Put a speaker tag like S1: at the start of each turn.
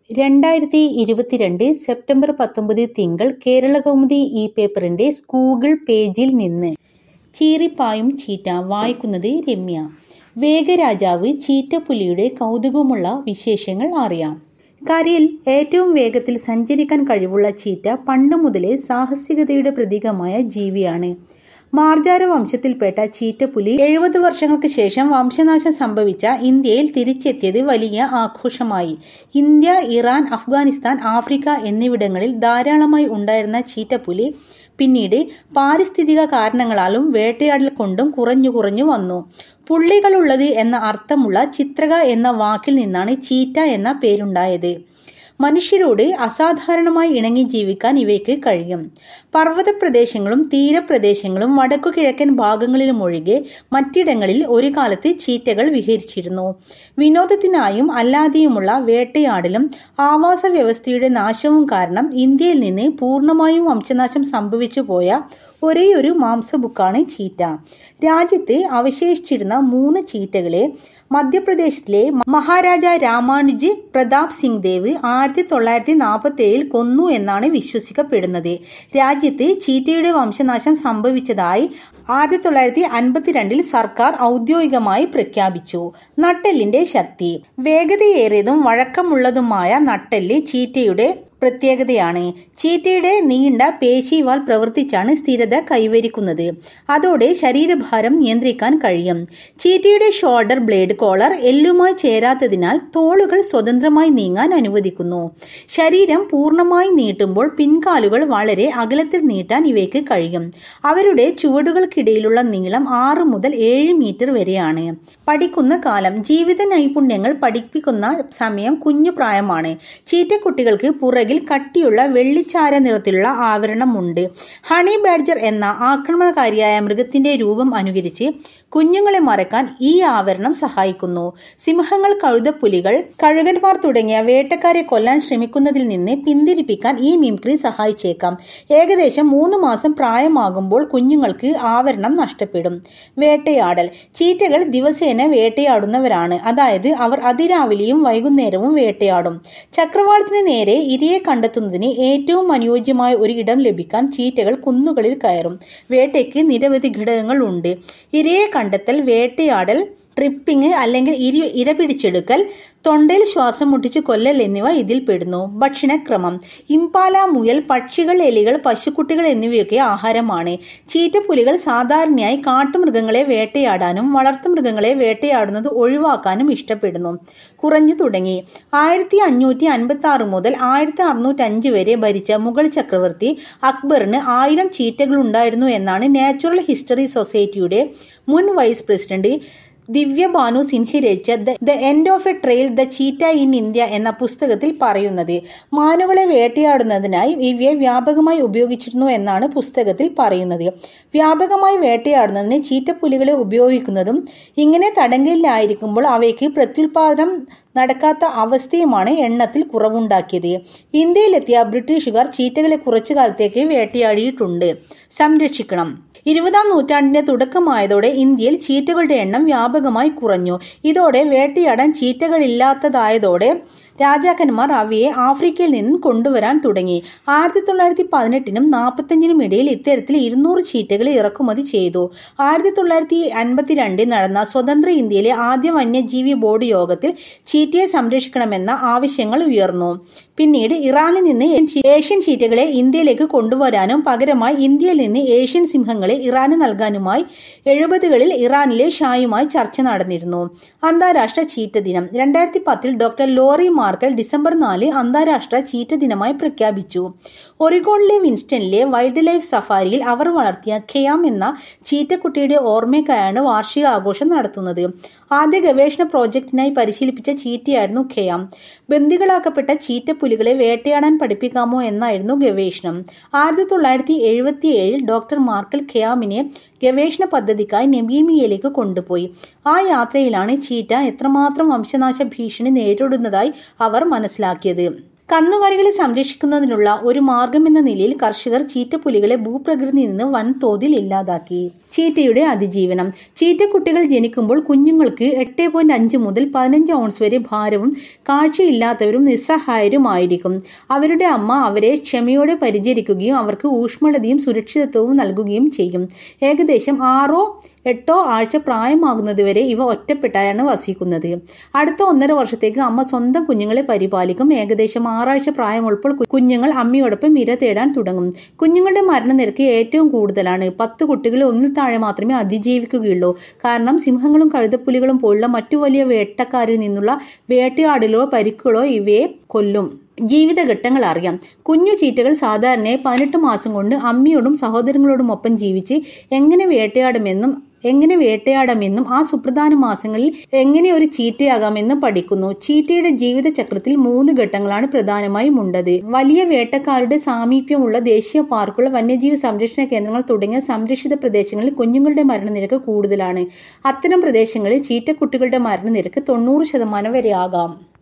S1: രണ്ടായിരത്തി ഇരുപത്തിരണ്ട് സെപ്റ്റംബർ പത്തൊമ്പത് തിങ്കൾ കേരളകൗമുദി ഈ പേപ്പറിന്റെ സ്കൂഗിൾ പേജിൽ നിന്ന് ചീറിപ്പായും ചീറ്റ വായിക്കുന്നത് രമ്യ വേഗരാജാവ് ചീറ്റപ്പുലിയുടെ കൗതുകമുള്ള വിശേഷങ്ങൾ അറിയാം കരയിൽ ഏറ്റവും വേഗത്തിൽ സഞ്ചരിക്കാൻ കഴിവുള്ള ചീറ്റ പണ്ട് മുതലേ സാഹസികതയുടെ പ്രതീകമായ ജീവിയാണ് മാർജാര വംശത്തിൽപ്പെട്ട ചീറ്റപ്പുലി എഴുപത് വർഷങ്ങൾക്ക് ശേഷം വംശനാശം സംഭവിച്ച ഇന്ത്യയിൽ തിരിച്ചെത്തിയത് വലിയ ആഘോഷമായി ഇന്ത്യ ഇറാൻ അഫ്ഗാനിസ്ഥാൻ ആഫ്രിക്ക എന്നിവിടങ്ങളിൽ ധാരാളമായി ഉണ്ടായിരുന്ന ചീറ്റപ്പുലി പിന്നീട് പാരിസ്ഥിതിക കാരണങ്ങളാലും വേട്ടയാടൽ കൊണ്ടും കുറഞ്ഞു കുറഞ്ഞു വന്നു പുള്ളികളുള്ളത് എന്ന അർത്ഥമുള്ള ചിത്രക എന്ന വാക്കിൽ നിന്നാണ് ചീറ്റ എന്ന പേരുണ്ടായത് മനുഷ്യരോട് അസാധാരണമായി ഇണങ്ങി ജീവിക്കാൻ ഇവയ്ക്ക് കഴിയും പർവ്വത പ്രദേശങ്ങളും തീരപ്രദേശങ്ങളും വടക്കു കിഴക്കൻ ഭാഗങ്ങളിലും ഒഴികെ മറ്റിടങ്ങളിൽ ഒരു കാലത്ത് ചീറ്റകൾ വിഹരിച്ചിരുന്നു വിനോദത്തിനായും അല്ലാതെയുമുള്ള വേട്ടയാടലും ആവാസ വ്യവസ്ഥയുടെ നാശവും കാരണം ഇന്ത്യയിൽ നിന്ന് പൂർണ്ണമായും വംശനാശം സംഭവിച്ചു പോയ ഒരേയൊരു മാംസബുക്കാണ് ചീറ്റ രാജ്യത്ത് അവശേഷിച്ചിരുന്ന മൂന്ന് ചീറ്റകളെ മധ്യപ്രദേശിലെ മഹാരാജ രാമാനുജ് പ്രതാപ് സിംഗ് ദേവ് ആയിരത്തി തൊള്ളായിരത്തി നാൽപ്പത്തി ഏഴിൽ കൊന്നു എന്നാണ് വിശ്വസിക്കപ്പെടുന്നത് രാജ്യത്ത് ചീറ്റയുടെ വംശനാശം സംഭവിച്ചതായി ആയിരത്തി തൊള്ളായിരത്തി അൻപത്തിരണ്ടിൽ സർക്കാർ ഔദ്യോഗികമായി പ്രഖ്യാപിച്ചു നട്ടെല്ലിന്റെ ശക്തി വേഗതയേറിയതും വഴക്കമുള്ളതുമായ നട്ടെല്ല് ചീറ്റയുടെ പ്രത്യേകതയാണ് ചീറ്റയുടെ നീണ്ട പേശിവാൽ പ്രവർത്തിച്ചാണ് സ്ഥിരത കൈവരിക്കുന്നത് അതോടെ ശരീരഭാരം നിയന്ത്രിക്കാൻ കഴിയും ചീറ്റയുടെ ഷോൾഡർ ബ്ലേഡ് കോളർ എല്ലുമായി ചേരാത്തതിനാൽ തോളുകൾ സ്വതന്ത്രമായി നീങ്ങാൻ അനുവദിക്കുന്നു ശരീരം പൂർണ്ണമായി നീട്ടുമ്പോൾ പിൻകാലുകൾ വളരെ അകലത്തിൽ നീട്ടാൻ ഇവയ്ക്ക് കഴിയും അവരുടെ ചുവടുകൾക്കിടയിലുള്ള നീളം ആറ് മുതൽ ഏഴ് മീറ്റർ വരെയാണ് പഠിക്കുന്ന കാലം ജീവിത നൈപുണ്യങ്ങൾ പഠിപ്പിക്കുന്ന സമയം കുഞ്ഞു പ്രായമാണ് ചീറ്റക്കുട്ടികൾക്ക് പുറകിൽ പുറകിൽ കട്ടിയുള്ള വെള്ളിച്ചാര നിറത്തിലുള്ള ആവരണമുണ്ട് ഹണി ബാഡ്ജർ എന്ന ആക്രമണകാരിയായ മൃഗത്തിന്റെ രൂപം അനുകരിച്ച് കുഞ്ഞുങ്ങളെ മറക്കാൻ ഈ ആവരണം സഹായിക്കുന്നു സിംഹങ്ങൾ കഴുതപ്പുലികൾ കഴുകന്മാർ തുടങ്ങിയ വേട്ടക്കാരെ കൊല്ലാൻ ശ്രമിക്കുന്നതിൽ നിന്ന് പിന്തിരിപ്പിക്കാൻ ഈ മിംക്രി സഹായിച്ചേക്കാം ഏകദേശം മൂന്ന് മാസം പ്രായമാകുമ്പോൾ കുഞ്ഞുങ്ങൾക്ക് ആവരണം നഷ്ടപ്പെടും വേട്ടയാടൽ ചീറ്റകൾ ദിവസേന വേട്ടയാടുന്നവരാണ് അതായത് അവർ അതിരാവിലെയും വൈകുന്നേരവും വേട്ടയാടും ചക്രവാളത്തിന് നേരെ ഇരയെ കണ്ടെത്തുന്നതിന് ഏറ്റവും അനുയോജ്യമായ ഒരു ഇടം ലഭിക്കാൻ ചീറ്റകൾ കുന്നുകളിൽ കയറും വേട്ടയ്ക്ക് നിരവധി ഘടകങ്ങൾ ഉണ്ട് ഇരയെ കണ്ടെത്തൽ വേട്ടയാടൽ ട്രിപ്പിംഗ് അല്ലെങ്കിൽ ഇരി ഇര പിടിച്ചെടുക്കൽ തൊണ്ടയിൽ ശ്വാസം മുട്ടിച്ച് കൊല്ലൽ എന്നിവ ഇതിൽ പെടുന്നു ഭക്ഷണക്രമം ഇംപാല മുയൽ പക്ഷികൾ എലികൾ പശുക്കുട്ടികൾ എന്നിവയൊക്കെ ആഹാരമാണ് ചീറ്റപ്പുലികൾ സാധാരണയായി കാട്ടുമൃഗങ്ങളെ വേട്ടയാടാനും വളർത്തുമൃഗങ്ങളെ വേട്ടയാടുന്നത് ഒഴിവാക്കാനും ഇഷ്ടപ്പെടുന്നു കുറഞ്ഞു തുടങ്ങി ആയിരത്തി അഞ്ഞൂറ്റി അൻപത്തി ആറ് മുതൽ ആയിരത്തി അറുന്നൂറ്റി അഞ്ച് വരെ ഭരിച്ച മുഗൾ ചക്രവർത്തി അക്ബറിന് ആയിരം ചീറ്റകൾ ഉണ്ടായിരുന്നു എന്നാണ് നാച്ചുറൽ ഹിസ്റ്ററി സൊസൈറ്റിയുടെ മുൻ vice president Divya Bhanusinh രചിച്ച the end of a trail the cheetah in India എന്ന പുസ്തകത്തിൽ പറയുന്നത് മാനുകളെ വേട്ടയാടുന്നതിനായി ഇവയെ വ്യാപകമായി ഉപയോഗിച്ചിരുന്നു എന്നാണ് പുസ്തകത്തിൽ പറയുന്നത് വ്യാപകമായി വേട്ടയാടുന്നതിന് ചീറ്റപ്പുലികളെ ഉപയോഗിക്കുന്നതും ഇങ്ങനെ തടങ്കലിലായിരിക്കുമ്പോൾ അവയ്ക്ക് പ്രത്യുൽപാദനം നടക്കാത്ത അവസ്ഥയുമാണ് എണ്ണത്തിൽ കുറവുണ്ടാക്കിയത് ഇന്ത്യയിലെത്തിയ ബ്രിട്ടീഷുകാർ ചീറ്റകളെ കുറച്ചു കാലത്തേക്ക് വേട്ടയാടിയിട്ടുണ്ട് സംരക്ഷിക്കണം ഇരുപതാം നൂറ്റാണ്ടിന്റെ തുടക്കമായതോടെ ഇന്ത്യയിൽ ചീറ്റകളുടെ എണ്ണം വ്യാപകമായി കുറഞ്ഞു ഇതോടെ വേട്ടയാടാൻ ചീറ്റകളില്ലാത്തതായതോടെ രാജാക്കന്മാർ അവയെ ആഫ്രിക്കയിൽ നിന്നും കൊണ്ടുവരാൻ തുടങ്ങി ആയിരത്തി തൊള്ളായിരത്തി പതിനെട്ടിനും നാൽപ്പത്തഞ്ചിനും ഇടയിൽ ഇത്തരത്തിൽ ഇരുന്നൂറ് ചീറ്റകൾ ഇറക്കുമതി ചെയ്തു ആയിരത്തി തൊള്ളായിരത്തി അൻപത്തിരണ്ടിൽ നടന്ന സ്വതന്ത്ര ഇന്ത്യയിലെ ആദ്യ വന്യജീവി ബോർഡ് യോഗത്തിൽ ചീറ്റയെ സംരക്ഷിക്കണമെന്ന ആവശ്യങ്ങൾ ഉയർന്നു പിന്നീട് ഇറാനിൽ നിന്ന് ഏഷ്യൻ ചീറ്റകളെ ഇന്ത്യയിലേക്ക് കൊണ്ടുവരാനും പകരമായി ഇന്ത്യയിൽ നിന്ന് ഏഷ്യൻ സിംഹങ്ങളെ ഇറാന് നൽകാനുമായി എഴുപതുകളിൽ ഇറാനിലെ ഷായുമായി ചർച്ച നടന്നിരുന്നു അന്താരാഷ്ട്ര ചീറ്റ ദിനം രണ്ടായിരത്തി പത്തിൽ ഡോക്ടർ ലോറി മാർക്കൽ ഡിസംബർ നാല് അന്താരാഷ്ട്ര ചീറ്റ ദിനമായി പ്രഖ്യാപിച്ചു ഒറിഗോണിലെ വിൻസ്റ്റണിലെ വൈൽഡ് ലൈഫ് സഫാരിയിൽ അവർ വളർത്തിയ ഖെയാം എന്ന ചീറ്റക്കുട്ടിയുടെ ഓർമ്മയ്ക്കായാണ് വാർഷിക ആഘോഷം നടത്തുന്നത് ആദ്യ ഗവേഷണ പ്രോജക്റ്റിനായി പരിശീലിപ്പിച്ച ചീറ്റയായിരുന്നു ഖെയാം ബന്ദികളാക്കപ്പെട്ട ചീറ്റപ്പുലികളെ വേട്ടയാടാൻ പഠിപ്പിക്കാമോ എന്നായിരുന്നു ഗവേഷണം ആയിരത്തി തൊള്ളായിരത്തി എഴുപത്തി ഏഴിൽ ഡോക്ടർ മാർക്കൽ ഖെയാമിനെ ഗവേഷണ പദ്ധതിക്കായി നെബീമിയയിലേക്ക് കൊണ്ടുപോയി ആ യാത്രയിലാണ് ചീറ്റ എത്രമാത്രം വംശനാശ ഭീഷണി നേരിടുന്നതായി അവർ മനസ്സിലാക്കിയത് കന്നുകാലികളെ സംരക്ഷിക്കുന്നതിനുള്ള ഒരു മാർഗമെന്ന നിലയിൽ കർഷകർ ചീറ്റപ്പുലികളെ ഭൂപ്രകൃതിയിൽ നിന്ന് വൻതോതിൽ ഇല്ലാതാക്കി ചീറ്റയുടെ അതിജീവനം ചീറ്റക്കുട്ടികൾ ജനിക്കുമ്പോൾ കുഞ്ഞുങ്ങൾക്ക് എട്ട് പോയിന്റ് അഞ്ച് മുതൽ പതിനഞ്ച് ഔൺസ് വരെ ഭാരവും കാഴ്ചയില്ലാത്തവരും നിസ്സഹായരുമായിരിക്കും അവരുടെ അമ്മ അവരെ ക്ഷമയോടെ പരിചരിക്കുകയും അവർക്ക് ഊഷ്മളതയും സുരക്ഷിതത്വവും നൽകുകയും ചെയ്യും ഏകദേശം ആറോ എട്ടോ ആഴ്ച പ്രായമാകുന്നതുവരെ ഇവ ഒറ്റപ്പെട്ടായാണ് വസിക്കുന്നത് അടുത്ത ഒന്നര വർഷത്തേക്ക് അമ്മ സ്വന്തം കുഞ്ഞുങ്ങളെ പരിപാലിക്കും ഏകദേശം ആറാഴ്ച പ്രായമുള്ളപ്പോൾ കുഞ്ഞുങ്ങൾ അമ്മയോടൊപ്പം ഇര തേടാൻ തുടങ്ങും കുഞ്ഞുങ്ങളുടെ മരണനിരക്ക് ഏറ്റവും കൂടുതലാണ് പത്ത് കുട്ടികൾ ഒന്നിൽ താഴെ മാത്രമേ അതിജീവിക്കുകയുള്ളൂ കാരണം സിംഹങ്ങളും കഴുതപ്പുലികളും പോലുള്ള മറ്റു വലിയ വേട്ടക്കാരിൽ നിന്നുള്ള വേട്ടയാടലോ പരിക്കുകളോ ഇവയെ കൊല്ലും ജീവിതഘട്ടങ്ങൾ അറിയാം കുഞ്ഞു ചീറ്റകൾ സാധാരണയായി പതിനെട്ട് മാസം കൊണ്ട് അമ്മയോടും സഹോദരങ്ങളോടും ഒപ്പം ജീവിച്ച് എങ്ങനെ വേട്ടയാടുമെന്നും എങ്ങനെ വേട്ടയാടാമെന്നും ആ സുപ്രധാന മാസങ്ങളിൽ എങ്ങനെ ഒരു ചീറ്റയാകാമെന്നും പഠിക്കുന്നു ചീറ്റയുടെ ജീവിതചക്രത്തിൽ മൂന്ന് ഘട്ടങ്ങളാണ് പ്രധാനമായും ഉള്ളത് വലിയ വേട്ടക്കാരുടെ സാമീപ്യമുള്ള ദേശീയ പാർക്കുകൾ വന്യജീവി സംരക്ഷണ കേന്ദ്രങ്ങൾ തുടങ്ങിയ സംരക്ഷിത പ്രദേശങ്ങളിൽ കുഞ്ഞുങ്ങളുടെ മരണനിരക്ക് കൂടുതലാണ് അത്തരം പ്രദേശങ്ങളിൽ ചീറ്റക്കുട്ടികളുടെ മരണനിരക്ക് തൊണ്ണൂറ് ശതമാനം വരെ ആകാം